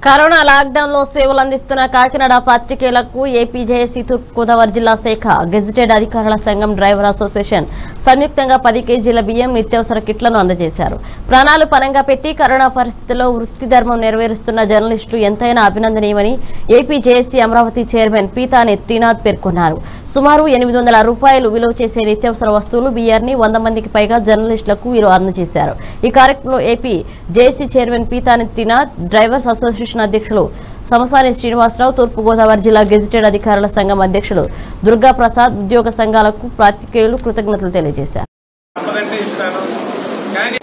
corona lockdown లో సేవలు అందిస్తున్న కాకినాడ పాత్రికేయులకు ఏపీ జేఏసీ తూర్పు గోదావరి జిల్లా శాఖ గెజిటెడ్ అధికారుల సంఘం డ్రైవర్ అసోసియేషన్ సంయుక్తంగా పది కేజీల బియ్యం నిత్యావసర కిట్లను అందజేశారు ప్రాణాలు పరంగా పెట్టి కరోనా పరిస్థితుల్లో వృత్తి ధర్మం నెరవేరుస్తున్న జర్నలిస్టులు ఎంతైనా అభినందనీయమని AP JAC Amaravati chairman Peethani Trinath పేర్కొన్నారు సుమారు ఎనిమిది వందల రూపాయలు విలువ చేసే నిత్యావసర వస్తువులు బియ్యాన్ని వంద మందికి పైగా జర్నలిస్టులకు వీరు అందజేశారు ఈ కార్యక్రమంలో AP JAC chairman Peethani Trinath drivers association అధ్యక్షులు సమసాని శ్రీనివాసరావు తూర్పుగోదావరి జిల్లా గెజిటెడ్ అధికారుల సంఘం అధ్యక్షులు దుర్గా ప్రసాద్ ఉద్యోగ సంఘాలకు పాత్రికేయులు కృతజ్ఞతలు తెలియజేశారు తప్పదంటే ఇస్తాను కానీ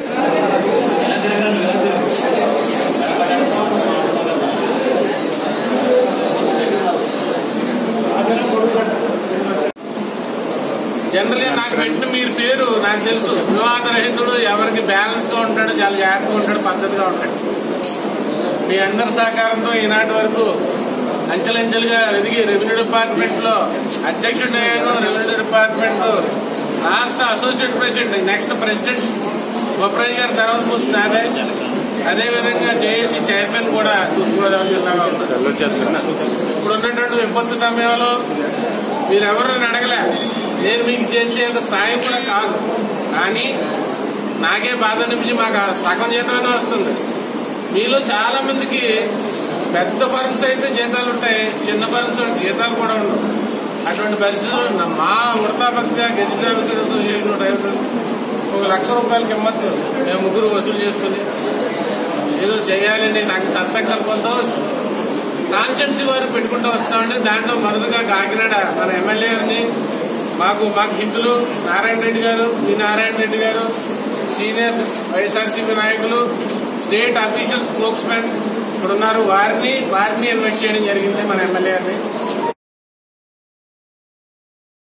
జనరల్గా నాకు పెట్టిన మీరు పేరు నాకు తెలుసు వివాదరహితుడు ఎవరికి బ్యాలెన్స్ గా ఉంటాడు చాలా జాగ్రత్తగా ఉంటాడు పద్ధతిగా ఉంటాడు మీ అందరి సహకారంతో ఈనాటి వరకు అంచెలంచెలుగా ఎదిగి రెవెన్యూ డిపార్ట్మెంట్ లో అధ్యక్షుడిని అయ్యాను రెవెన్యూ డిపార్ట్మెంట్ రాష్ట్ర associate president next president Goparaju గారి తర్వాత కూర్చుని అదే అదేవిధంగా జేఏసీ చైర్మన్ కూడా తూర్పుగోదావరి జిల్లాగా ఉన్నారు ఇప్పుడు ఉన్నటువంటి విపత్తు సమయంలో మీరెవరు అడగలే నేను మీకు చేసేంత స్థాయి కూడా కాదు కానీ నాకే బాధ అనిపించి మాకు ఆ సగం జీతమైనా వస్తుంది మీలో చాలా మందికి పెద్ద ఫర్మ్స్ అయితే జీతాలు ఉంటాయి చిన్న ఫర్మ్స్ జీతాలు కూడా ఉండవు అటువంటి పరిస్థితులు ఉన్న మా వృతాపక్తిగా గెస్ట్ ఆఫీసర్ అసోసియేషన్ డ్రైవర్ ఒక లక్ష రూపాయల కిమ్మత్తు మేము ముగ్గురు వసూలు చేసుకుని ఏదో చేయాలని సంక- సత్సంకల్పంతో కాన్స్టిట్యున్సీ వారు పెట్టుకుంటూ వస్తామండి దాంట్లో మొదటగా కాకినాడ మన ఎమ్మెల్యే గారిని మాకు మాకు హిందులు నారాయణ రెడ్డి గారు మీ నారాయణ రెడ్డి గారు సీనియర్ వైఎస్ఆర్సీపీ నాయకులు స్టేట్ అఫీషియల్ స్పోక్స్ మ్యాన్ ఇక్కడ ఉన్నారు వారిని వారిని ఇన్వైట్ చేయడం జరిగింది మన ఎమ్మెల్యే గారిని